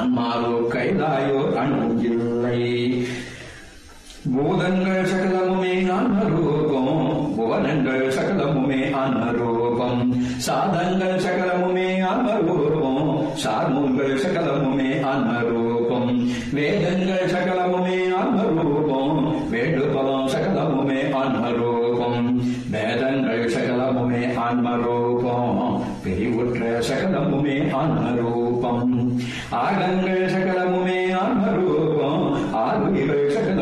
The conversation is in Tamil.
ஆன்மாரோ கைலாயோ அணு இல்லை பூதங்கள் சகலமுமே ஆன்மரூபம் புவனங்கள் சகலமுமே ஆன்மரூபம் சாதங்கள் சகலமுமே ஆன்மரூபம் சார்மூல்கள் சகலமுமே ஆன்மரூபம் வேதங்கள் சகலமுமே ஆன்மரூபம் வேண்டுபவம் சகலமுமே ஆன்மரூபம் வேதங்கள் சகலமுமே ஆன்மரூபம் பிரிவுற்ற சகலமுமே ஆன்மரூபம் ஆகங்கள் சகலமுமே ஆன்மரூபம் ஆறுகள் சகல